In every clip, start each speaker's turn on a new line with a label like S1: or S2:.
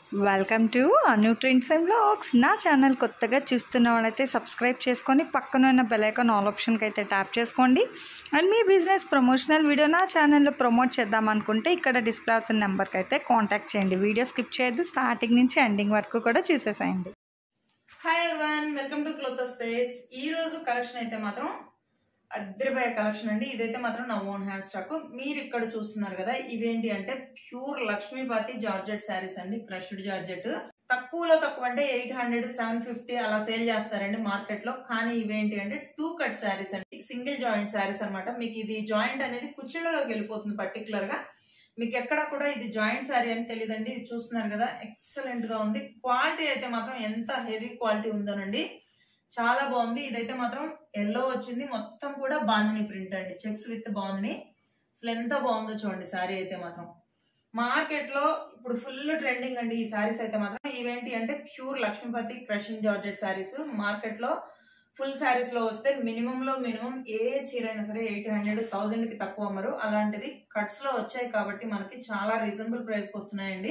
S1: welcome to anew trends and blogs నా channel కొత్తగా చూస్తున్న వాళ్ళైతే సబ్స్క్రైబ్ చేసుకొని పక్కన ఉన్న బెల్ ఐకాన్ ఆల్ ఆప్షన్కి అయితే ట్యాప్ చేసుకోండి అండ్ మీ బిజినెస్ ప్రమోషనల్ వీడియో నా ఛానల్లో ప్రమోట్ చేద్దాం అనుకుంటే ఇక్కడ డిస్ప్లే అవుతున్న నెంబర్కి అయితే కాంటాక్ట్ చేయండి వీడియో స్కిప్ చేయొద్దు స్టార్టింగ్ నుంచి ఎండింగ్ వరకు కూడా చూసేసేయండి
S2: hi everyone welcome to cloth space ఈ రోజు కలెక్షన్ అయితే మాత్రం అద్దరిపోయే కలెక్షన్ అండి ఇదైతే మాత్రం నా ఓన్ హ్యాండ్ స్టాక్ మీరు ఇక్కడ చూస్తున్నారు కదా ఇవేంటి అంటే ప్యూర్ లక్ష్మీపతి జార్జెట్ శారీస్ అండి క్రష్డ్ జార్జెట్ తక్కువలో తక్కువ అంటే ఎయిట్ హండ్రెడ్ సెవెన్ ఫిఫ్టీ అలా సేల్ చేస్తారండి మార్కెట్ లో కానీ ఇవేంటి అంటే టూ కట్ శారీస్ అండి సింగిల్ జాయింట్ శారీస్ అన్నమాట మీకు ఇది జాయింట్ అనేది కుర్చీలలోకి వెళ్ళిపోతుంది పర్టికులర్ గా మీకు ఎక్కడ కూడా ఇది జాయింట్ శారీ అని తెలియదండి ఇది చూస్తున్నారు కదా ఎక్సలెంట్ గా ఉంది క్వాలిటీ అయితే మాత్రం ఎంత హెవీ క్వాలిటీ ఉందోనండి చాలా బాగుంది ఇదైతే మాత్రం ఎల్లో వచ్చింది మొత్తం కూడా బాందిని ప్రింట్ అండి చెక్స్ విత్ బాందిని అసలు ఎంత బాగుందో చూడండి శారీ అయితే మాత్రం మార్కెట్ లో ఇప్పుడు ఫుల్ ట్రెండింగ్ అండి ఈ శారీస్ అయితే మాత్రం ఇవేంటి అంటే pure Lakshmipati crushing georgette saris market లో ఫుల్ శారీస్ లో వస్తే మినిమం లో మినిమం ఏ చీర అయినా సరే ఎయిట్ హండ్రెడ్ థౌసండ్ కి తక్కువ అమ్మరు అలాంటిది కట్స్ లో వచ్చాయి కాబట్టి మనకి చాలా రీజనబుల్ ప్రైస్ కి వస్తున్నాయండి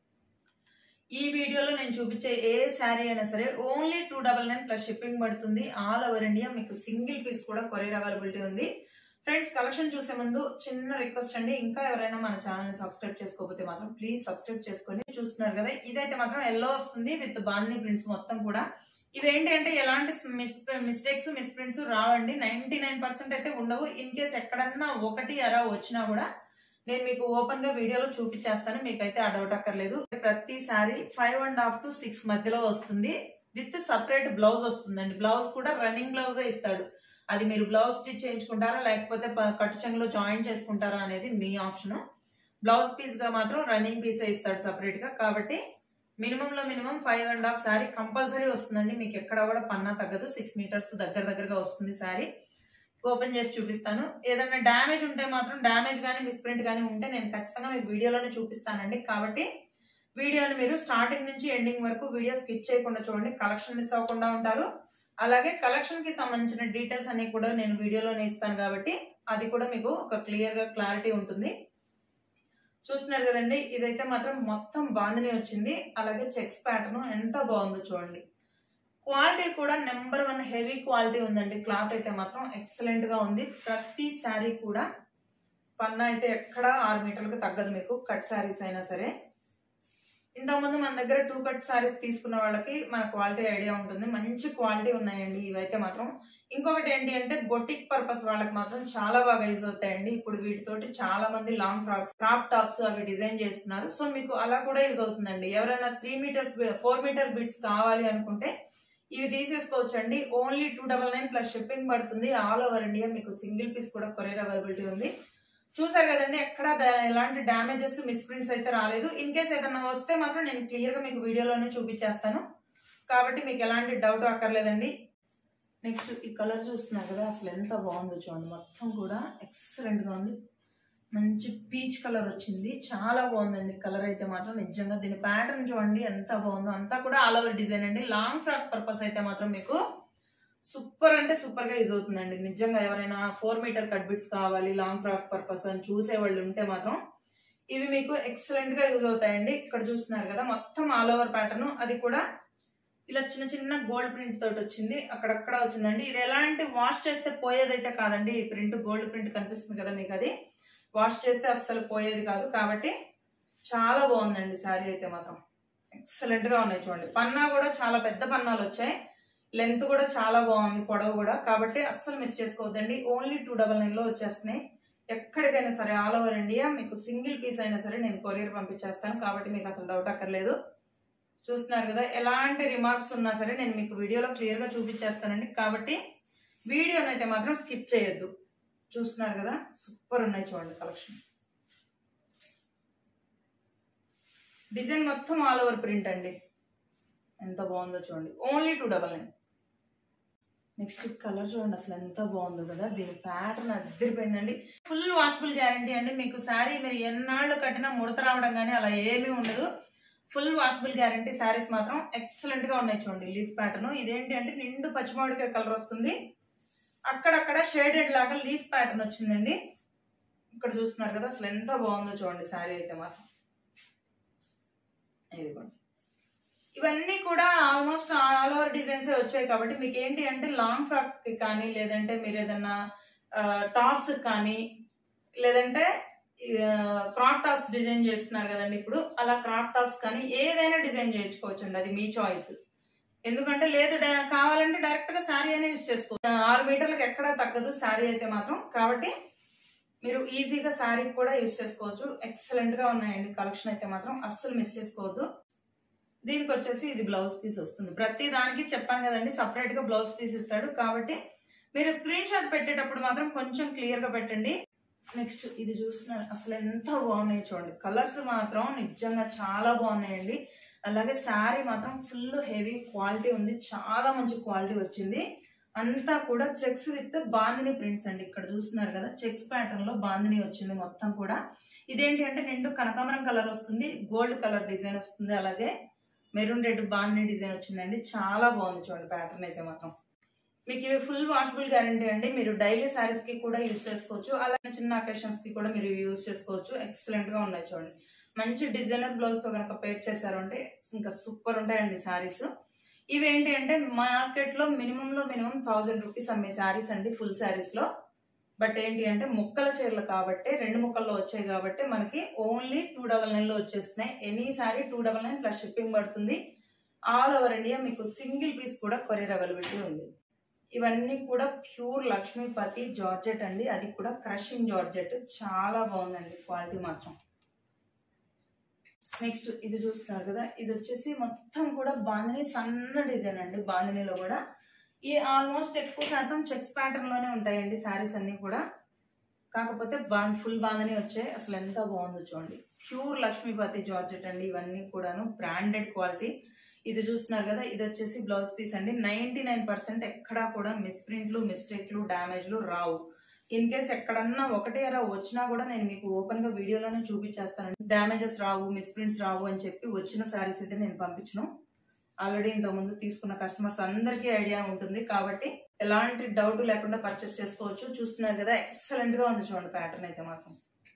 S2: ఈ వీడియోలో నేను చూపించే ఏ శారీ అయినా సరే only two double nine plus shipping పడుతుంది ఆల్ ఓవర్ ఇండియా మీకు సింగిల్ పీస్ కూడా కొరియర్ అవైలబిలిటీ ఉంది ఫ్రెండ్స్ కలెక్షన్ చూసే ముందు చిన్న రిక్వెస్ట్ అండి ఇంకా ఎవరైనా మన ఛానల్ ని సబ్స్క్రైబ్ చేసుకోకపోతే మాత్రం ప్లీజ్ సబ్స్క్రైబ్ చేసుకొని చూస్తున్నారు కదా ఇదైతే మాత్రం ఎల్లో వస్తుంది విత్ బాంధీ ప్రింట్స్ మొత్తం కూడా ఇవేంటి అంటే ఎలాంటి మిస్టేక్స్ మిస్ప్రింట్స్ రావండి నైన్టీ నైన్ పర్సెంట్ అయితే ఉండవు ఇన్ కేస్ ఎక్కడన్నా ఒకటి అరా వచ్చినా కూడా నేను మీకు ఓపెన్ గా వీడియోలో చూపించేస్తాను మీకైతే ఆ డౌట్ అక్కర్లేదు ప్రతి sari five and half to six మధ్యలో వస్తుంది విత్ సపరేట్ బ్లౌజ్ వస్తుందండి బ్లౌజ్ కూడా రన్నింగ్ బ్లౌజే ఇస్తాడు అది మీరు బ్లౌజ్ స్టిచ్ చేయించుకుంటారా లేకపోతే ప- కట్టు చెంగులో జాయిన్ చేసుకుంటారా అనేది మీ ఆప్షన్ బ్లౌజ్ పీస్ గా మాత్రం రన్నింగ్ పీసే ఇస్తాడు సపరేట్ గా కాబట్టి మినిమం లో minimum five and half sari compulsory వస్తుందండి మీకు ఎక్కడ కూడా పన్నా తగ్గదు సిక్స్ మీటర్స్ దగ్గర దగ్గరగా వస్తుంది శారీ ఓపెన్ చేసి చూపిస్తాను ఏదైనా డ్యామేజ్ ఉంటే మాత్రం డ్యామేజ్ కానీ మిస్ప్రింట్ కానీ ఉంటే నేను ఖచ్చితంగా మీకు వీడియోలోనే చూపిస్తానండి కాబట్టి వీడియోని మీరు స్టార్టింగ్ నుంచి ఎండింగ్ వరకు వీడియో స్కిప్ చేయకుండా చూడండి కలెక్షన్ మిస్ అవ్వకుండా ఉంటారు అలాగే కలెక్షన్ కి సంబంధించిన డీటెయిల్స్ అన్ని కూడా నేను వీడియోలోనే ఇస్తాను కాబట్టి అది కూడా మీకు ఒక క్లియర్ గా క్లారిటీ ఉంటుంది చూస్తున్నారు కదండి ఇదైతే మాత్రం మొత్తం బాందిని వచ్చింది అలాగే చెక్స్ ప్యాటర్న్ ఎంత బాగుందో చూడండి క్వాలిటీ కూడా నెంబర్ వన్ హెవీ క్వాలిటీ ఉందండి క్లాత్ అయితే మాత్రం ఎక్సలెంట్ గా ఉంది ప్రతి శారీ కూడా పన్నా అయితే ఎక్కడ ఆరు మీటర్లకు తగ్గదు మీకు కట్ శారీస్ అయినా సరే ఇంతకుముందు మన దగ్గర టూ కట్ శారీస్ తీసుకున్న వాళ్ళకి మన క్వాలిటీ ఐడియా ఉంటుంది మంచి క్వాలిటీ ఉన్నాయండి ఇవైతే మాత్రం ఇంకొకటి ఏంటి అంటే బొటిక్ పర్పస్ వాళ్ళకి మాత్రం చాలా బాగా యూజ్ అవుతాయండి ఇప్పుడు వీటితోటి చాలా మంది లాంగ్ ఫ్రాక్స్ క్రాప్ టాప్స్ అవి డిజైన్ చేస్తున్నారు సో మీకు అలా కూడా యూజ్ అవుతుందండి ఎవరైనా three meters four meter bits కావాలి అనుకుంటే ఇవి తీసేసుకోవచ్చండి only two double nine plus shipping పడుతుంది ఆల్ ఓవర్ ఇండియా మీకు సింగిల్ పీస్ కూడా కొరియర్ అవైలబిలిటీ ఉంది చూసారు కదండి ఎక్కడ ద- ఎలాంటి డ్యామేజెస్ మిస్ప్రింట్స్ అయితే రాలేదు ఇన్ కేస్ ఏదైనా వస్తే మాత్రం నేను క్లియర్ గా మీకు వీడియోలోనే చూపించేస్తాను కాబట్టి మీకు ఎలాంటి డౌట్ అక్కర్లేదండి నెక్స్ట్ ఈ కలర్ చూస్తున్నారు కదా అసలు ఎంత బాగుందో చూడండి మొత్తం కూడా ఎక్సలెంట్ గా ఉంది మంచి పీచ్ కలర్ వచ్చింది చాలా బాగుందండి కలర్ అయితే మాత్రం నిజంగా దీని ప్యాటర్న్ చూడండి ఎంత బాగుందో అంతా కూడా ఆల్ ఓవర్ డిజైన్ అండి లాంగ్ ఫ్రాక్ పర్పస్ అయితే మాత్రం మీకు సూపర్ అంటే సూపర్ గా యూజ్ అవుతుందండి నిజంగా ఎవరైనా ఫోర్ మీటర్ కట్ బిట్స్ కావాలి లాంగ్ ఫ్రాక్ పర్పస్ అని చూసే వాళ్ళు ఉంటే మాత్రం ఇవి మీకు ఎక్సలెంట్ గా యూజ్ అవుతాయండి ఇక్కడ చూస్తున్నారు కదా మొత్తం ఆల్ ఓవర్ ప్యాటర్న్ అది కూడా ఇలా చిన్న చిన్న గోల్డ్ ప్రింట్ తోటి వచ్చింది అక్కడక్కడ వచ్చిందండి ఇది ఎలాంటి వాష్ చేస్తే పోయేదైతే కాదండి ఈ ప్రింట్ గోల్డ్ ప్రింట్ కనిపిస్తుంది కదా మీకు అది వాష్ చేస్తే అస్సలు పోయేది కాదు కాబట్టి చాలా బాగుందండి శారీ అయితే మాత్రం ఎక్సలెంట్ గా ఉన్నాయి చూడండి పన్నా కూడా చాలా పెద్ద పన్నాలు వచ్చాయి లెంత్ కూడా చాలా బాగుంది పొడవు కూడా కాబట్టి అస్సలు మిస్ చేసుకోవద్దండి ఓన్లీ టూ డబల్ నైన్ లో వచ్చేస్తున్నాయి ఎక్కడికైనా సరే ఆల్ ఓవర్ ఇండియా మీకు సింగిల్ పీస్ అయినా సరే నేను కొరియర్ పంపించేస్తాను కాబట్టి మీకు అసలు డౌట్ అక్కర్లేదు చూస్తున్నారు కదా ఎలాంటి రిమార్క్స్ ఉన్నా సరే నేను మీకు వీడియోలో క్లియర్ గా చూపించేస్తానండి కాబట్టి వీడియోని అయితే మాత్రం స్కిప్ చేయొద్దు చూస్తున్నారు కదా సూపర్ ఉన్నాయి చూడండి కలెక్షన్ డిజైన్ మొత్తం ఆల్ ఓవర్ ప్రింట్ అండి ఎంత బాగుందో చూడండి only two double nine next colour చూడండి అసలు ఎంత బాగుందో కదా దీని ప్యాటర్న్ అద్దరిపోయిందండి ఫుల్ వాషబుల్ గ్యారంటీ అండి మీకు శారీ మీరు ఎన్నాళ్ళు కట్టినా ముడత రావడం కానీ అలా ఏమీ ఉండదు ఫుల్ వాషబుల్ గ్యారంటీ శారీస్ మాత్రం ఎక్సలెంట్ గా ఉన్నాయి చూడండి లీఫ్ ప్యాటర్న్ ఇదేంటి అంటే నిండు పచ్చిమామిడికాయ కలర్ వస్తుంది అక్కడక్కడ షేడెడ్ లాగా లీఫ్ ప్యాటర్న్ వచ్చిందండి ఇక్కడ చూస్తున్నారు కదా అసలు ఎంత బాగుందో చూడండి శారీ అయితే మాత్రం ఇదిగోండి ఇవన్నీ కూడా ఆల్మోస్ట్ ఆల్ ఓవర్ డిజైన్స్ వచ్చాయి కాబట్టి మీకు ఏంటి అంటే లాంగ్ ఫ్రాక్ కి కానీ లేదంటే మీరు ఏదన్నా టాప్స్ కానీ లేదంటే క్రాప్ టాప్స్ డిజైన్ చేస్తున్నారు కదండి ఇప్పుడు అలా క్రాప్ టాప్స్ కానీ ఏదైనా డిజైన్ చేయించుకోవచ్చు అండి అది మీ చాయిస్ ఎందుకంటే లేదు డ- కావాలంటే డైరెక్ట్ గా శారీ అనే యూజ్ చేసుకోవచ్చు ఆరు మీటర్లకు ఎక్కడా తగ్గదు శారీ అయితే మాత్రం కాబట్టి మీరు ఈజీగా శారీ కూడా యూజ్ చేసుకోవచ్చు ఎక్సలెంట్ గా ఉన్నాయండి కలెక్షన్ అయితే మాత్రం అస్సలు మిస్ చేసుకోవద్దు దీనికి వచ్చేసి ఇది బ్లౌజ్ పీస్ వస్తుంది ప్రతి దానికి చెప్పాను కదండి సపరేట్ గా బ్లౌజ్ పీస్ ఇస్తాడు కాబట్టి మీరు స్క్రీన్ షాట్ పెట్టేటప్పుడు మాత్రం కొంచెం క్లియర్ గా పెట్టండి నెక్స్ట్ ఇది చూస్తున్నారు అసలు ఎంత బాగున్నాయి చూడండి కలర్స్ మాత్రం నిజంగా చాలా బాగున్నాయండి అలాగే శారీ మాత్రం ఫుల్ హెవీ క్వాలిటీ ఉంది చాలా మంచి క్వాలిటీ వచ్చింది అంతా కూడా చెక్స్ విత్ బాందిని ప్రింట్స్ అండి ఇక్కడ చూస్తున్నారు కదా చెక్స్ ప్యాటర్న్ లో బాందిని వచ్చింది మొత్తం కూడా ఇదేంటి అంటే రెండు కనకాంబరం కలర్ వస్తుంది గోల్డ్ కలర్ డిజైన్ వస్తుంది అలాగే మెరూన్ రెడ్ బాందిని డిజైన్ వచ్చిందండి చాలా బాగుంది చూడండి ప్యాటర్న్ అయితే మాత్రం మీకు ఇవి ఫుల్ వాషబుల్ గ్యారంటీ అండి మీరు డైలీ సారీస్ కి కూడా యూస్ చేసుకోవచ్చు అలాగే చిన్న అకేషన్స్ కి కూడా మీరు యూస్ చేసుకోవచ్చు ఎక్సలెంట్ గా ఉన్నాయి చూడండి మంచి డిజైనర్ బ్లౌజ్ తో కనుక పేర్ చేశారు అంటే ఇంకా సూపర్ ఉంటాయండి సారీస్ ఇవి ఏంటి అంటే మార్కెట్ లో మినిమం లో మినిమం థౌసండ్ రూపీస్ అమ్మే సారీస్ అండి ఫుల్ సారీస్ లో బట్ ఏంటి అంటే ముక్కల చీరలు కాబట్టి రెండు ముక్కల్లో వచ్చాయి కాబట్టి మనకి ఓన్లీ టూ డబల్ నైన్ లో వచ్చేస్తున్నాయి any sari two double nine plus shipping పడుతుంది ఆల్ ఓవర్ ఇండియా మీకు సింగిల్ పీస్ కూడా కొరియర్ అవైలబిలిటీ ఉంది ఇవన్నీ కూడా ప్యూర్ లక్ష్మీపతి జార్జెట్ అండి అది కూడా క్రషింగ్ జార్జెట్ చాలా బాగుందండి క్వాలిటీ మాత్రం నెక్స్ట్ ఇది చూస్తున్నారు కదా ఇది వచ్చేసి మొత్తం కూడా బాందిని సన్న డిజైన్ అండి బాందినిలో కూడా ఈ ఆల్మోస్ట్ ఎక్కువ శాతం చెక్స్ ప్యాటర్న్ లోనే ఉంటాయండి శారీస్ అన్ని కూడా కాకపోతే బాన్ ఫుల్ బాందని వచ్చాయి అసలు ఎంత బాగుందో చూడండి ప్యూర్ లక్ష్మీపతి జార్జెట్ అండి ఇవన్నీ కూడాను బ్రాండెడ్ క్వాలిటీ ఇది చూస్తున్నారు కదా ఇది వచ్చేసి బ్లౌజ్ పీస్ అండి నైన్టీ నైన్ పర్సెంట్ ఎక్కడా కూడా మిస్ప్రింట్లు మిస్టేక్లు డ్యామేజ్లు రావు ఇన్ కేస్ ఎక్కడన్నా ఒకటి అలా వచ్చినా కూడా నేను మీకు ఓపెన్ గా వీడియోలోనే చూపించేస్తానండి డ్యామేజెస్ రావు మిస్ప్రింట్స్ రావు అని చెప్పి వచ్చిన శారీస్ అయితే నేను పంపించను ఆల్రెడీ ఇంత ముందు తీసుకున్న కస్టమర్స్ అందరికీ ఐడియా ఉంటుంది కాబట్టి ఎలాంటి డౌట్ లేకుండా పర్చేస్ చేసుకోవచ్చు చూస్తున్నారు కదా ఎక్సలెంట్ గా ఉంది చూడండి ప్యాటర్న్ అయితే మాత్రం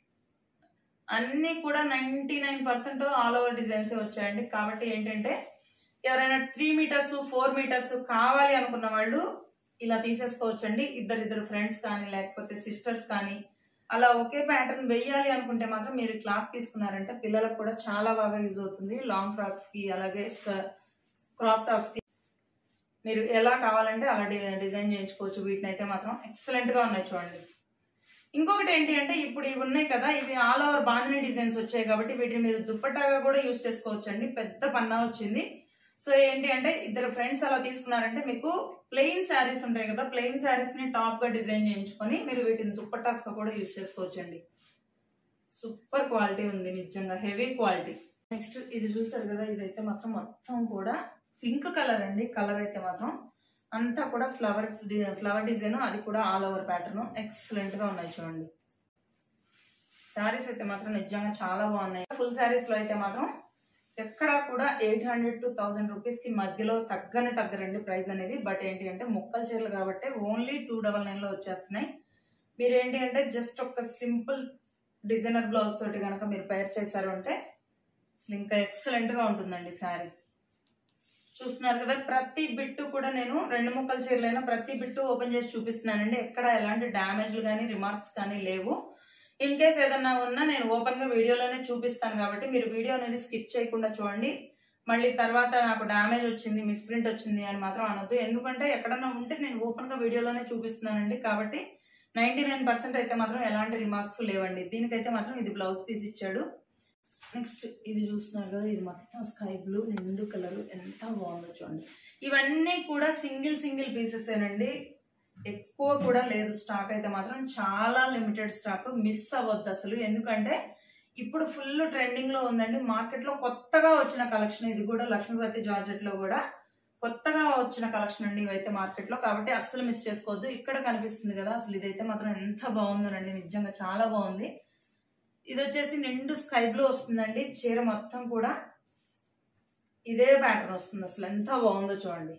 S2: అన్ని కూడా ninety nine percent all over designs వచ్చాయండి కాబట్టి ఏంటంటే ఎవరైనా త్రీ మీటర్స్ ఫోర్ మీటర్స్ కావాలి అనుకున్న వాళ్ళు ఇలా తీసేసుకోవచ్చండి ఇద్దరిద్దరు ఫ్రెండ్స్ కానీ లేకపోతే సిస్టర్స్ కానీ అలా ఒకే ప్యాటర్న్ వెయ్యాలి అనుకుంటే మాత్రం మీరు క్లాత్ తీసుకున్నారంటే పిల్లలకు కూడా చాలా బాగా యూజ్ అవుతుంది లాంగ్ ఫ్రాక్స్ కి అలాగే క్రాప్ టాప్స్ కి మీరు ఎలా కావాలంటే అలా డి- డిజైన్ చేయించుకోవచ్చు వీటిని అయితే మాత్రం ఎక్సలెంట్ గా ఉన్నాయి చూడండి ఇంకొకటి ఏంటి అంటే ఇప్పుడు ఇవి ఉన్నాయి కదా ఇవి ఆల్ ఓవర్ బాంధిని డిజైన్స్ వచ్చాయి కాబట్టి వీటిని మీరు దుప్పటాగా కూడా యూస్ చేసుకోవచ్చు అండి పెద్ద పన్నా వచ్చింది సో ఏంటి అంటే ఇద్దరు ఫ్రెండ్స్ అలా తీసుకున్నారంటే మీకు ప్లెయిన్ శారీస్ ఉంటాయి కదా ప్లెయిన్ శారీస్ ని టాప్ గా డిజైన్ చేయించుకొని మీరు వీటిని దుప్పటాస్ గా కూడా యూస్ చేసుకోవచ్చు అండి సూపర్ క్వాలిటీ ఉంది నిజంగా హెవీ క్వాలిటీ నెక్స్ట్ ఇది చూసారు కదా ఇదైతే మాత్రం మొత్తం కూడా పింక్ కలర్ అండి కలర్ అయితే మాత్రం అంతా కూడా ఫ్లవర్స్ ఫ్లవర్ డిజైన్ అది కూడా ఆల్ ఓవర్ ప్యాటర్న్ ఎక్సలెంట్ గా ఉన్నాయి చూడండి శారీస్ అయితే మాత్రం నిజంగా చాలా బాగున్నాయి ఫుల్ శారీస్ లో అయితే మాత్రం ఎక్కడా కూడా eight hundred to thousand rupees కి మధ్యలో తగ్గనే తగ్గరండి ప్రైస్ అనేది బట్ ఏంటి అంటే ముక్కల చీరలు కాబట్టి ఓన్లీ టూ డబల్ నైన్ లో వచ్చేస్తున్నాయి మీరు ఏంటి అంటే జస్ట్ ఒక సింపుల్ డిజైనర్ బ్లౌజ్ తోటి కనుక మీరు పేర్ చేశారు అంటే అసలు ఇంకా ఎక్సలెంట్ గా ఉంటుందండి శారీ చూస్తున్నారు కదా ప్రతి బిట్టు కూడా నేను రెండు ముక్కల చీరలైనా ప్రతి బిట్టు ఓపెన్ చేసి చూపిస్తున్నానండి ఎక్కడ ఎలాంటి డ్యామేజ్లు కానీ రిమార్క్స్ కానీ లేవు ఇన్ కేస్ ఏదన్నా ఉన్నా నేను ఓపెన్ గా వీడియోలోనే చూపిస్తాను కాబట్టి మీరు వీడియో అనేది స్కిప్ చేయకుండా చూడండి మళ్ళీ తర్వాత నాకు డ్యామేజ్ వచ్చింది మిస్ప్రింట్ వచ్చింది అని మాత్రం అనొద్దు ఎందుకంటే ఎక్కడన్నా ఉంటే నేను ఓపెన్ గా వీడియోలోనే చూపిస్తున్నానండి కాబట్టి నైన్టీ నైన్ పర్సెంట్ అయితే మాత్రం ఎలాంటి రిమార్క్స్ లేవండి దీనికైతే మాత్రం ఇది బ్లౌజ్ పీస్ ఇచ్చాడు నెక్స్ట్ ఇది చూస్తున్నారు కదా ఇది మొత్తం స్కై బ్లూ నిండు కలర్ ఎంత బాగుందో చూడండి ఇవన్నీ కూడా సింగిల్ సింగిల్ పీసెస్ ఏనండి ఎక్కువ కూడా లేదు స్టాక్ అయితే మాత్రం చాలా లిమిటెడ్ స్టాక్ మిస్ అవ్వద్దు అసలు ఎందుకంటే ఇప్పుడు ఫుల్ ట్రెండింగ్ లో ఉందండి మార్కెట్ లో కొత్తగా వచ్చిన కలెక్షన్ ఇది కూడా లక్ష్మీపతి జార్జెట్ లో కూడా కొత్తగా వచ్చిన కలెక్షన్ అండి ఇవైతే మార్కెట్ లో కాబట్టి అస్సలు మిస్ చేసుకోవద్దు ఇక్కడ కనిపిస్తుంది కదా అసలు ఇదైతే మాత్రం ఎంత బాగుందోనండి నిజంగా చాలా బాగుంది ఇది వచ్చేసి నిండు స్కై బ్లూ వస్తుందండి చీర మొత్తం కూడా ఇదే ప్యాటర్న్ వస్తుంది అసలు ఎంత బాగుందో చూడండి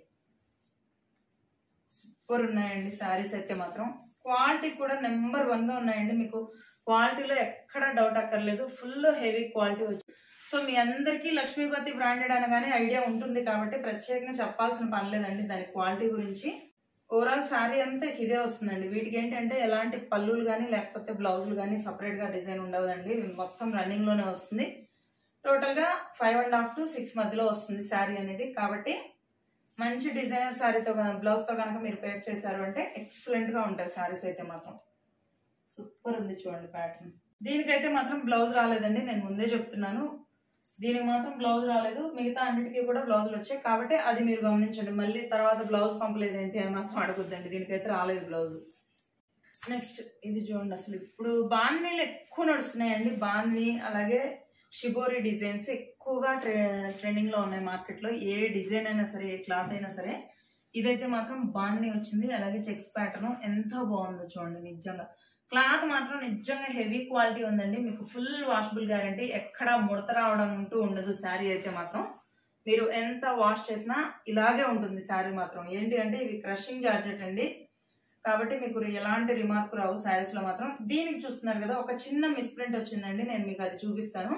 S2: సూపర్ ఉన్నాయండి శారీస్ అయితే మాత్రం క్వాలిటీ కూడా నెంబర్ వన్ గా ఉన్నాయండి మీకు క్వాలిటీలో ఎక్కడ డౌట్ అక్కర్లేదు ఫుల్ హెవీ క్వాలిటీ వచ్చి సో సో మీ అందరికీ లక్ష్మీపతి బ్రాండెడ్ అనగానే ఐడియా ఉంటుంది కాబట్టి ప్రత్యేకంగా చెప్పాల్సిన పని లేదండి దాని క్వాలిటీ గురించి ఓవరాల్ శారీ అంతా ఇదే వస్తుందండి వీటికి ఏంటంటే ఎలాంటి పళ్ళులు కానీ లేకపోతే బ్లౌజులు కానీ సపరేట్ గా డిజైన్ ఉండదండి మొత్తం రన్నింగ్ లోనే వస్తుంది టోటల్ గా five and half to six మధ్యలో వస్తుంది శారీ అనేది కాబట్టి మంచి డిజైనర్ శారీతో బ్లౌజ్ తో కనుక మీరు పేర్ చేశారు అంటే ఎక్సలెంట్ గా ఉంటాయి శారీస్ అయితే మాత్రం సూపర్ ఉంది చూడండి ప్యాటర్న్ దీనికైతే మాత్రం బ్లౌజ్ రాలేదండి నేను ముందే చెప్తున్నాను దీనికి మాత్రం బ్లౌజ్ రాలేదు మిగతా అన్నిటికీ కూడా బ్లౌజులు వచ్చాయి కాబట్టి అది మీరు గమనించండి మళ్ళీ తర్వాత బ్లౌజ్ పంపలేదు ఏంటి అని మాత్రం అడగొద్దండి దీనికైతే రాలేదు బ్లౌజ్ నెక్స్ట్ ఇది చూడండి అసలు ఇప్పుడు బాన్నీలు ఎక్కువ నడుస్తున్నాయండి బాన్ని అలాగే షిబోరి డిజైన్స్ ఎక్కువగా ట్రె ట్రెండింగ్ లో ఉన్నాయి మార్కెట్ లో ఏ డిజైన్ అయినా సరే ఏ క్లాత్ అయినా సరే ఇదైతే మాత్రం బాన్ని వచ్చింది అలాగే చెక్స్ ప్యాటర్న్ ఎంత బాగుందో చూడండి నిజంగా క్లాత్ మాత్రం నిజంగా హెవీ క్వాలిటీ ఉందండి మీకు ఫుల్ వాషబుల్ గ్యారంటీ ఎక్కడ ముడత రావడం అంటూ ఉండదు శారీ అయితే మాత్రం మీరు ఎంత వాష్ చేసినా ఇలాగే ఉంటుంది శారీ మాత్రం ఏంటి అంటే ఇవి క్రషింగ్ జార్జెట్ అండి కాబట్టి మీకు ఎలాంటి రిమార్క్ రావు శారీస్ లో మాత్రం దీనికి చూస్తున్నారు కదా ఒక చిన్న మిస్ప్రింట్ వచ్చిందండి నేను మీకు అది చూపిస్తాను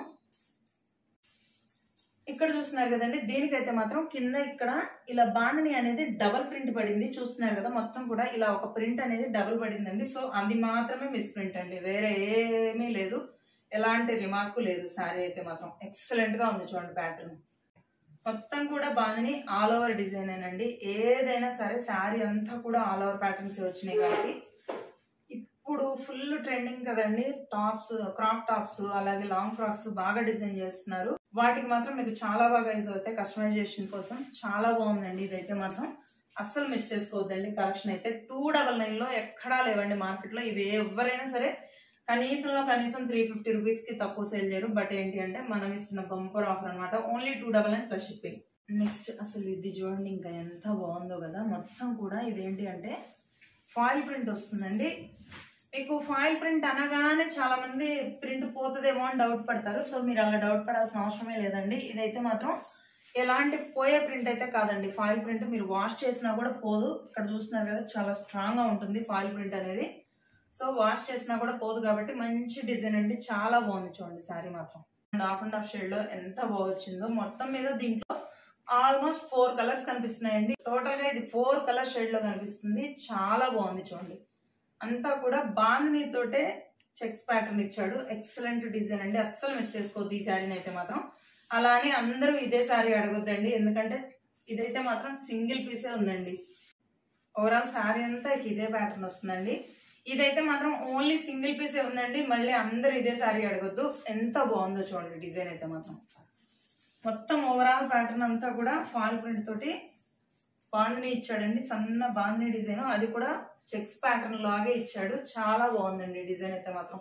S2: ఇక్కడ చూస్తున్నారు కదండి దీనికైతే మాత్రం కింద ఇక్కడ ఇలా బాణని అనేది డబల్ ప్రింట్ పడింది చూస్తున్నారు కదా మొత్తం కూడా ఇలా ఒక ప్రింట్ అనేది డబుల్ పడిందండి సో అది మాత్రమే మిస్ ప్రింట్ అండి వేరే ఏమీ లేదు ఎలాంటి రిమార్క్ లేదు శారీ అయితే మాత్రం ఎక్సలెంట్ గా ఉంది చూడండి ప్యాటర్న్ మొత్తం కూడా బాగుంది ఆల్ ఓవర్ డిజైన్ అండి ఏదైనా సరే శారీ అంతా కూడా ఆల్ ఓవర్ ప్యాటర్న్స్ వచ్చినాయి కాబట్టి ఇప్పుడు ఫుల్ ట్రెండింగ్ కదండి టాప్స్ క్రాప్ టాప్స్ అలాగే లాంగ్ ఫ్రాక్స్ బాగా డిజైన్ చేస్తున్నారు వాటికి మాత్రం మీకు చాలా బాగా యూజ్ అవుతాయి కస్టమైజేషన్ కోసం చాలా బాగుందండి ఇదైతే మాత్రం అస్సలు మిస్ చేసుకోవద్దండి కలెక్షన్ అయితే టూ డబల్ నైన్ లో ఎక్కడా లేవండి మార్కెట్ లో ఇవి ఎవరైనా సరే కనీసంలో కనీసం త్రీ ఫిఫ్టీ రూపీస్ కి తక్కువ సేల్ చేయరు బట్ ఏంటి అంటే మనం ఇస్తున్న బంపర్ ఆఫర్ అనమాట only two double nine plus shipping next అసలు ఇది చూడండి ఇంకా ఎంత బాగుందో కదా మొత్తం కూడా ఇదేంటి అంటే ఫాయిల్ ప్రింట్ వస్తుందండి మీకు ఫాయిల్ ప్రింట్ అనగానే చాలా మంది ప్రింట్ పోతుందేమో అని డౌట్ పడతారు సో మీరు అలా డౌట్ పడాల్సిన అవసరమే లేదండి ఇదైతే మాత్రం ఎలాంటి పోయే ప్రింట్ అయితే కాదండి ఫాయిల్ ప్రింట్ మీరు వాష్ చేసినా కూడా పోదు ఇక్కడ చూస్తున్నారు కదా చాలా స్ట్రాంగ్ గా ఉంటుంది ఫాయిల్ ప్రింట్ అనేది సో వాష్ చేసినా కూడా పోదు కాబట్టి మంచి డిజైన్ అండి చాలా బాగుంది చూడండి శారీ మాత్రం హాఫ్ అండ్ హాఫ్ షేడ్ లో ఎంత బాగా వచ్చిందో మొత్తం మీద దీంట్లో ఆల్మోస్ట్ ఫోర్ కలర్స్ కనిపిస్తున్నాయండి టోటల్ గా ఇది ఫోర్ కలర్ షేడ్ లో కనిపిస్తుంది చాలా బాగుంది చూడండి అంతా కూడా బాగుని తోటే చెక్స్ ప్యాటర్న్ ఇచ్చాడు ఎక్సలెంట్ డిజైన్ అండి అస్సలు మిస్ చేసుకోవద్దు ఈ శారీని అయితే మాత్రం అలా అని అందరూ ఇదే శారీ అడగొద్దండి ఎందుకంటే ఇదైతే మాత్రం సింగిల్ పీసే ఉందండి ఓవరాల్ శారీ అంతా ఇదే ప్యాటర్న్ వస్తుందండి ఇదైతే మాత్రం ఓన్లీ సింగిల్ పీసే ఉందండి మళ్ళీ అందరూ ఇదే శారీ అడగొద్దు ఎంత బాగుందో చూడండి డిజైన్ అయితే మాత్రం మొత్తం ఓవరాల్ ప్యాటర్న్ అంతా కూడా ఫాల్ ప్రింట్ తోటి బాందిని ఇచ్చాడండి సన్న బాందిని డిజైన్ అది కూడా చెక్స్ ప్యాటర్న్ లాగే ఇచ్చాడు చాలా బాగుందండి డిజైన్ అయితే మాత్రం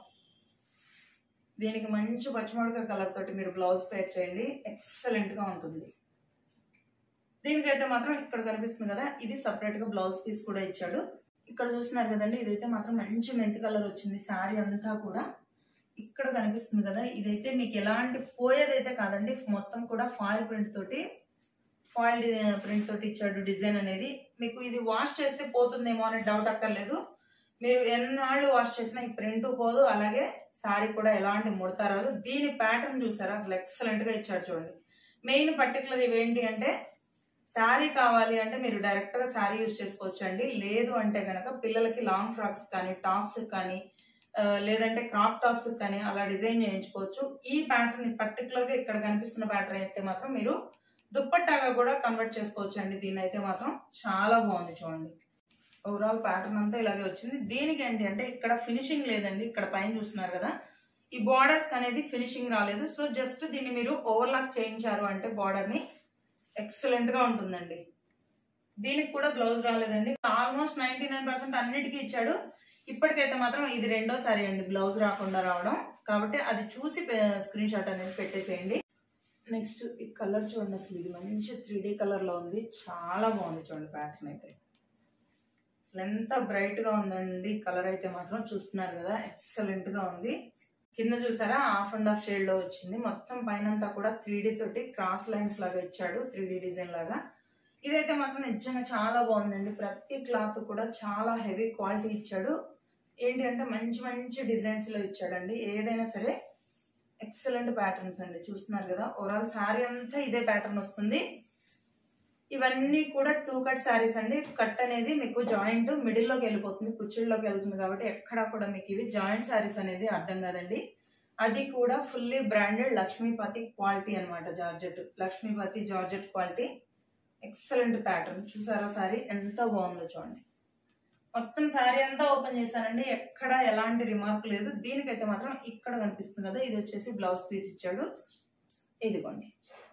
S2: దీనికి మంచి పచ్చిమిరపకాయ కలర్ తోటి మీరు బ్లౌజ్ పేర్ చేయండి ఎక్సలెంట్ గా ఉంటుంది దీనికైతే మాత్రం ఇక్కడ కనిపిస్తుంది కదా ఇది సపరేట్ గా బ్లౌజ్ పీస్ కూడా ఇచ్చాడు ఇక్కడ చూస్తున్నారు కదండి ఇదైతే మాత్రం మంచి మెంతి కలర్ వచ్చింది శారీ అంతా కూడా ఇక్కడ కనిపిస్తుంది కదా ఇదైతే మీకు ఎలాంటి పోయేదైతే కాదండి మొత్తం కూడా ఫాయిల్ ప్రింట్ తోటి ఫాయిల్ ప్రింట్ తోటి ఇచ్చాడు డిజైన్ అనేది మీకు ఇది వాష్ చేస్తే పోతుందేమో అనే డౌట్ అక్కర్లేదు మీరు ఎన్నాళ్ళు వాష్ చేసినా ఈ ప్రింట్ పోదు అలాగే శారీ కూడా ఎలాంటి ముడత రాదు దీని ప్యాటర్న్ చూసారా అసలు ఎక్సలెంట్ గా ఇచ్చాడు చూడండి మెయిన్ పర్టికులర్ ఇవేంటి అంటే శారీ కావాలి అంటే మీరు డైరెక్ట్ గా శారీ యూజ్ చేసుకోవచ్చు అండి లేదు అంటే గనక పిల్లలకి లాంగ్ ఫ్రాక్స్ కానీ టాప్స్ కానీ ఆ, లేదంటే క్రాప్ టాప్స్ కానీ అలా డిజైన్ చేయించుకోవచ్చు ఈ ప్యాటర్న్ పర్టికులర్ గా ఇక్కడ కనిపిస్తున్న ప్యాటర్న్ అయితే మాత్రం మీరు దుప్పట్టాగా కూడా కన్వర్ట్ చేసుకోవచ్చు అండి దీని అయితే మాత్రం చాలా బాగుంది చూడండి ఓవరాల్ ప్యాటర్న్ అంతా ఇలాగే వచ్చింది దీనికి ఏంటి అంటే ఇక్కడ ఫినిషింగ్ లేదండి ఇక్కడ పైన చూస్తున్నారు కదా ఈ బార్డర్స్ అనేది ఫినిషింగ్ రాలేదు సో జస్ట్ దీన్ని మీరు ఓవర్లాక్ చేయించారు అంటే బార్డర్ ని ఎక్సలెంట్ గా ఉంటుందండి దీనికి కూడా బ్లౌజ్ రాలేదండి ఆల్మోస్ట్ నైన్టీ నైన్ పర్సెంట్ అన్నిటికీ ఇచ్చాడు ఇప్పటికైతే మాత్రం ఇది రెండోసారి అండి బ్లౌజ్ రాకుండా రావడం కాబట్టి అది చూసి స్క్రీన్ షాట్ అనేది పెట్టేసేయండి నెక్స్ట్ ఈ కలర్ చూడండి అసలు ఇది మంచి త్రీ డీ కలర్ లో ఉంది చాలా బాగుంది చూడండి ప్యాటర్న్ అయితే అసలు ఎంత బ్రైట్ గా ఉందండి కలర్ అయితే మాత్రం చూస్తున్నారు కదా ఎక్సలెంట్ గా ఉంది కింద చూసారా హాఫ్ అండ్ హాఫ్ షేడ్ లో వచ్చింది మొత్తం పైన అంతా కూడా త్రీ తోటి క్రాస్ లైన్స్ లాగా ఇచ్చాడు త్రీ డిజైన్ లాగా ఇదైతే మాత్రం నిజంగా చాలా బాగుందండి ప్రతి క్లాత్ కూడా చాలా హెవీ క్వాలిటీ ఇచ్చాడు ఏంటి అంటే మంచి మంచి డిజైన్స్ లో ఇచ్చాడండి ఏదైనా సరే ఎక్సలెంట్ ప్యాటర్న్స్ అండి చూస్తున్నారు కదా ఓవరాల్ శారీ అంతా ఇదే ప్యాటర్న్ వస్తుంది ఇవన్నీ కూడా టూ కట్ శారీస్ అండి కట్ అనేది మీకు జాయింట్ మిడిల్ లోకి వెళ్ళిపోతుంది కుచ్చుల్లోకి వెళ్తుంది కాబట్టి ఎక్కడా కూడా మీకు ఇవి జాయింట్ శారీస్ అనేది అర్థం కాదండి అది కూడా ఫుల్లీ బ్రాండెడ్ లక్ష్మీపతి క్వాలిటీ అన్నమాట georgette Lakshmipati georgette quality excellent pattern చూసారా సారీ ఎంత బాగుందో చూడండి మొత్తం శారీ అంతా ఓపెన్ చేశానండి ఎక్కడ ఎలాంటి రిమార్క్ లేదు దీనికైతే మాత్రం ఇక్కడ కనిపిస్తుంది కదా ఇది వచ్చేసి బ్లౌజ్ పీస్ ఇచ్చాడు ఇదిగోండి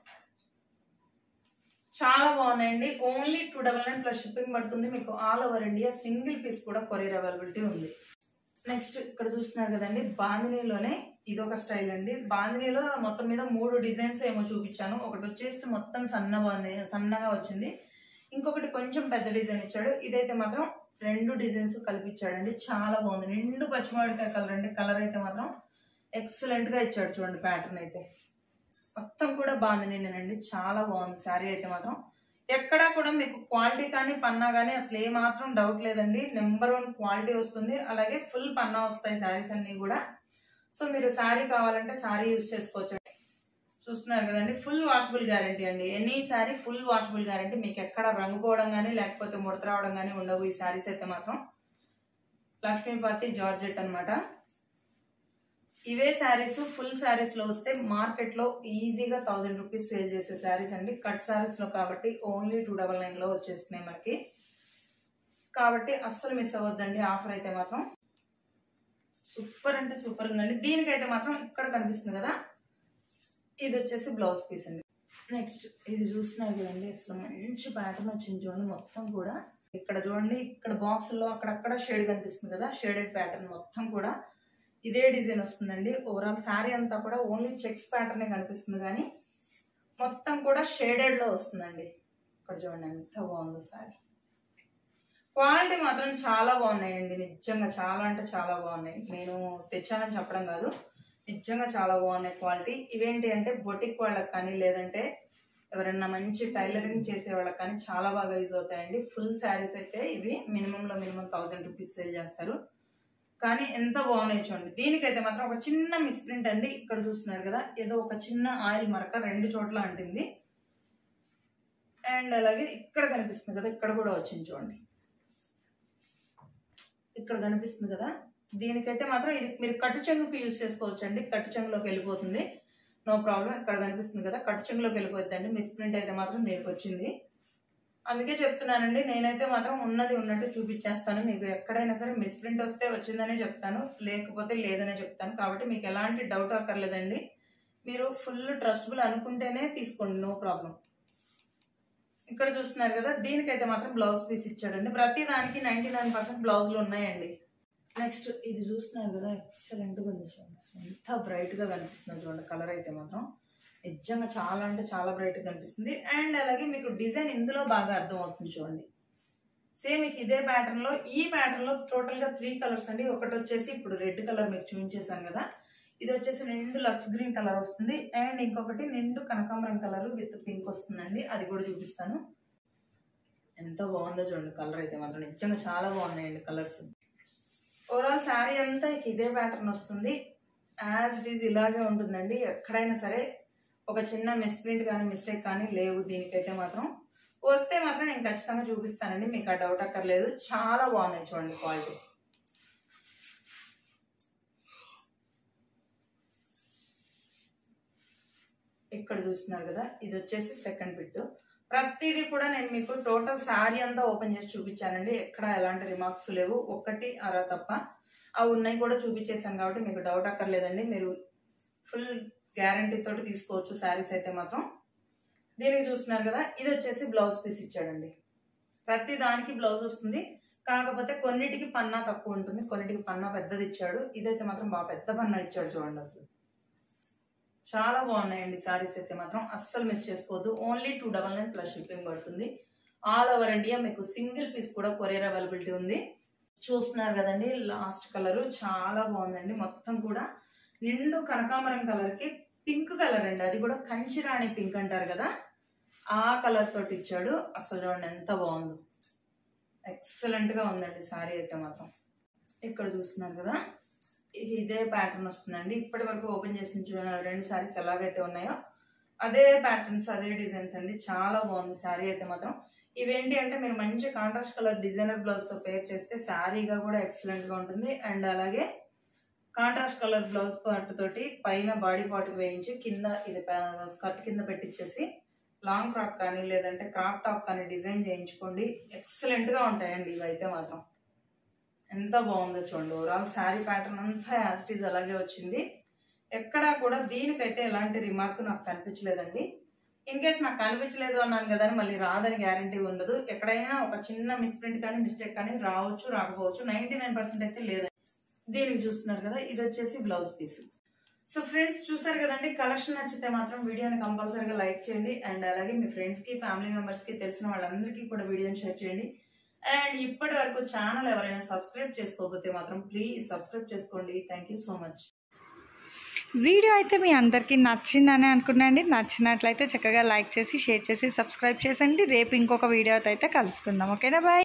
S2: చాలా బాగున్నాయండి only two double nine plus shipping పడుతుంది మీకు all over India single piece కూడా కొరియర్ అవైలబిలిటీ ఉంది నెక్స్ట్ ఇక్కడ చూస్తున్నారు కదండి బాందినీలోనే ఇదొక స్టైల్ అండి బాందినీలో మొత్తం మీద మూడు డిజైన్స్ ఏమో చూపించాను ఒకటి వచ్చేసి మొత్తం సన్న బాగుంది సన్నగా వచ్చింది ఇంకొకటి కొంచెం పెద్ద డిజైన్ ఇచ్చాడు ఇదైతే మాత్రం రెండు డిజైన్స్ కలిపిచ్చాడండి చాలా బాగుంది నిండు పచ్చిమామిడికాయ కలర్ అండి కలర్ అయితే మాత్రం ఎక్సలెంట్ గా ఇచ్చాడు చూడండి ప్యాటర్న్ అయితే మొత్తం కూడా బాగుంది చాలా బాగుంది శారీ అయితే మాత్రం ఎక్కడా కూడా మీకు క్వాలిటీ కానీ పన్నా కానీ అసలు ఏ మాత్రం డౌట్ లేదండి నెంబర్ వన్ క్వాలిటీ వస్తుంది అలాగే ఫుల్ పన్నా వస్తాయి శారీస్ అన్ని కూడా సో మీరు శారీ కావాలంటే శారీ యూజ్ చేసుకోవచ్చు చూస్తున్నారు కదండి ఫుల్ వాషబుల్ గ్యారంటీ అండి any sari full washable guarantee మీకు ఎక్కడ రంగు పోవడం కానీ లేకపోతే ముడత రావడం కానీ ఉండవు ఈ శారీస్ అయితే మాత్రం లక్ష్మీపతి జార్జెట్ అన్నమాట ఇవే శారీస్ ఫుల్ శారీస్ లో వస్తే మార్కెట్ లో ఈజీగా థౌసండ్ రూపీస్ సేల్ చేసే శారీస్ అండి కట్ శారీస్ లో కాబట్టి ఓన్లీ టూ డబల్ నైన్ లో వచ్చేస్తున్నాయి మనకి కాబట్టి అస్సలు మిస్ అవ్వద్దండి ఆఫర్ అయితే మాత్రం సూపర్ అంటే సూపర్ ఉందండి దీనికైతే మాత్రం ఇక్కడ కనిపిస్తుంది కదా ఇది వచ్చేసి బ్లౌజ్ పీస్ అండి నెక్స్ట్ ఇది చూస్తున్నారు కదండి అసలు మంచి ప్యాటర్న్ వచ్చింది చూడండి మొత్తం కూడా ఇక్కడ చూడండి ఇక్కడ బాక్స్ లో అక్కడక్కడ షేడ్ కనిపిస్తుంది కదా షేడెడ్ ప్యాటర్న్ మొత్తం కూడా ఇదే డిజైన్ వస్తుందండి ఓవరాల్ శారీ అంతా కూడా ఓన్లీ చెక్స్ ప్యాటర్నే కనిపిస్తుంది కానీ మొత్తం కూడా షేడెడ్ లో వస్తుందండి ఇక్కడ చూడండి ఎంత బాగుందో శారీ క్వాలిటీ మాత్రం చాలా బాగున్నాయండి నిజంగా చాలా అంటే చాలా బాగున్నాయి నేను తెచ్చానని చెప్పడం కాదు నిజంగా చాలా బాగున్నాయి క్వాలిటీ ఇవేంటి అంటే బొటిక్ వాళ్ళకి కానీ లేదంటే ఎవరైనా మంచి టైలరింగ్ చేసే వాళ్ళకి కానీ చాలా బాగా యూజ్ అవుతాయండి ఫుల్ శారీస్ అయితే ఇవి మినిమం లో మినిమం థౌసండ్ రూపీస్ సేల్ చేస్తారు కానీ ఎంత బాగున్నాయి చూడండి దీనికైతే మాత్రం ఒక చిన్న మిస్ప్రింట్ అండి ఇక్కడ చూస్తున్నారు కదా ఏదో ఒక చిన్న ఆయిల్ మరక రెండు చోట్ల అంటింది అండ్ అలాగే ఇక్కడ కనిపిస్తుంది కదా ఇక్కడ కూడా వచ్చింది చూడండి ఇక్కడ కనిపిస్తుంది కదా దీనికైతే మాత్రం ఇది మీరు కట్టు చెంగుకి యూజ్ చేసుకోవచ్చు అండి కట్టు చెంగులోకి వెళ్ళిపోతుంది నో ప్రాబ్లం ఇక్కడ కనిపిస్తుంది కదా కట్టు చెంగులోకి వెళ్ళిపోద్ది అండి మిస్ప్రింట్ అయితే మాత్రం దీనికి వచ్చింది అందుకే చెప్తున్నానండి నేనైతే మాత్రం ఉన్నది ఉన్నట్టు చూపించేస్తాను మీకు ఎక్కడైనా సరే మిస్ప్రింట్ వస్తే వచ్చిందనే చెప్తాను లేకపోతే లేదనే చెప్తాను కాబట్టి మీకు ఎలాంటి డౌట్ అక్కర్లేదండి మీరు ఫుల్ ట్రస్టబుల్ అనుకుంటేనే తీసుకోండి నో ప్రాబ్లం ఇక్కడ చూస్తున్నారు కదా దీనికైతే మాత్రం బ్లౌజ్ పీస్ ఇచ్చాడండి ప్రతి దానికి నైన్టీ నైన్ పర్సెంట్ బ్లౌజులు ఉన్నాయండి నెక్స్ట్ ఇది చూస్తున్నారు కదా ఎక్సలెంట్ గా ఉంది చూడండి అసలు ఎంత బ్రైట్ గా కనిపిస్తుంది చూడండి కలర్ అయితే మాత్రం నిజంగా చాలా అంటే చాలా బ్రైట్ గా కనిపిస్తుంది అండ్ అలాగే మీకు డిజైన్ ఇందులో బాగా అర్థం అవుతుంది చూడండి సేమ్ మీకు ఇదే ప్యాటర్న్ లో ఈ ప్యాటర్న్ లో టోటల్ గా త్రీ కలర్స్ అండి ఒకటి వచ్చేసి ఇప్పుడు రెడ్ కలర్ మీకు చూపించేశాను కదా ఇది వచ్చేసి నిండు లక్స్ గ్రీన్ కలర్ వస్తుంది అండ్ ఇంకొకటి నిండు కనకాంబరం కలర్ విత్ పింక్ వస్తుందండి అది కూడా చూపిస్తాను ఎంత బాగుందో చూడండి కలర్ అయితే మాత్రం నిజంగా చాలా బాగున్నాయండి కలర్స్ ఓవరాల్ శారీ అంతా ఇక ఇదే ప్యాటర్న్ వస్తుంది యాజ్ ఇట్ ఈజ్ ఇలాగే ఉంటుందండి ఎక్కడైనా సరే ఒక చిన్న మిస్ప్రింట్ కానీ మిస్టేక్ కానీ లేవు దీనికైతే మాత్రం వస్తే మాత్రం నేను ఖచ్చితంగా చూపిస్తానండి మీకు ఆ డౌట్ అక్కర్లేదు చాలా బాగున్నాయి చూడండి క్వాలిటీ ఇక్కడ చూస్తున్నారు కదా ఇది వచ్చేసి సెకండ్ బిట్ ప్రతిదీ కూడా నేను మీకు టోటల్ శారీ అంతా ఓపెన్ చేసి చూపించానండి ఎక్కడ ఎలాంటి రిమార్క్స్ లేవు ఒక్కటి అరా తప్ప అవి ఉన్నాయి కూడా చూపించేసాను కాబట్టి మీకు డౌట్ అక్కర్లేదండి మీరు ఫుల్ గ్యారంటీ తోటి తీసుకోవచ్చు శారీస్ అయితే మాత్రం దీనికి చూస్తున్నారు కదా ఇది వచ్చేసి బ్లౌజ్ పీస్ ఇచ్చాడండి ప్రతి దానికి బ్లౌజ్ వస్తుంది కాకపోతే కొన్నిటికి పన్నా తక్కువ ఉంటుంది కొన్నిటికి పన్నా పెద్దది ఇచ్చాడు ఇదైతే మాత్రం బాగా పెద్ద పన్నా ఇచ్చాడు చూడండి అసలు చాలా బాగున్నాయండి సారీస్ అయితే మాత్రం అస్సలు మిస్ చేసుకోవద్దు only two double nine plus shipping పడుతుంది ఆల్ ఓవర్ ఇండియా మీకు సింగిల్ పీస్ కూడా కొరియర్ అవైలబిలిటీ ఉంది చూస్తున్నారు కదండి లాస్ట్ కలర్ చాలా బాగుందండి మొత్తం కూడా నిండు కనకాంబరం కలర్ కి పింక్ కలర్ అండి అది కూడా కంచిరాణి పింక్ అంటారు కదా ఆ కలర్ తోటి ఇచ్చాడు అసలు చూడండి ఎంత బాగుందో ఎక్సలెంట్ గా ఉందండి సారీ అయితే మాత్రం ఇక్కడ చూస్తున్నారు కదా ఇదే ప్యాటర్న్ వస్తుందండి ఇప్పటి వరకు ఓపెన్ చేసిన చూ- రెండు సారీస్ ఎలాగైతే ఉన్నాయో అదే ప్యాటర్న్స్ అదే డిజైన్స్ అండి చాలా బాగుంది శారీ అయితే మాత్రం ఇవేంటి అంటే మీరు మంచి కాంట్రాస్ట్ కలర్ డిజైనర్ బ్లౌజ్ తో పేర్ చేస్తే శారీగా కూడా ఎక్సలెంట్ గా ఉంటుంది అండ్ అలాగే కాంట్రాస్ట్ కలర్ బ్లౌజ్ పార్ట్ తోటి పైన బాడీ పార్ట్ వేయించి కింద ఇది స్కర్ట్ కింద పెట్టించేసి లాంగ్ ఫ్రాక్ కానీ లేదంటే క్రాప్ టాప్ కానీ డిజైన్ చేయించుకోండి ఎక్సలెంట్ గా ఉంటాయండి ఇవైతే మాత్రం ఎంత బాగుందో చూడండి ఓవరాల్ శారీ ప్యాటర్న్ అంతా యాస్టీజ్ అలాగే వచ్చింది ఎక్కడా కూడా దీనికైతే ఎలాంటి రిమార్క్ నాకు కనిపించలేదండి ఇన్ కేస్ నాకు కనిపించలేదు అన్నాను కదా అని మళ్ళీ రాదని గ్యారంటీ ఉండదు ఎక్కడైనా ఒక చిన్న మిస్ప్రింట్ కానీ మిస్టేక్ కానీ రావచ్చు రాకపోవచ్చు నైన్టీ నైన్ పర్సెంట్ అయితే లేదు దీనికి చూస్తున్నారు కదా ఇది వచ్చేసి బ్లౌజ్ పీస్ సో ఫ్రెండ్స్ చూసారు కదండి కలెక్షన్ నచ్చితే మాత్రం వీడియోని కంపల్సరీగా లైక్ చేయండి అండ్ అలాగే మీ ఫ్రెండ్స్ కి ఫ్యామిలీ మెంబర్స్ కి తెలిసిన వాళ్ళందరికీ కూడా వీడియోని షేర్ చేయండి అండ్ ఇప్పటి వరకు ఛానల్ ఎవరైనా సబ్స్క్రైబ్ చేసుకోకపోతే మాత్రం ప్లీజ్ సబ్స్క్రైబ్ చేసుకోండి thank you so much
S1: video అయితే మీ అందరికీ నచ్చిందని అనుకున్నాండి నచ్చినట్లయితే చక్కగా లైక్ చేసి షేర్ చేసి సబ్స్క్రైబ్ చేసండి రేపు ఇంకొక వీడియోతో అయితే కలుసుకుందాం ఓకేనా బాయ్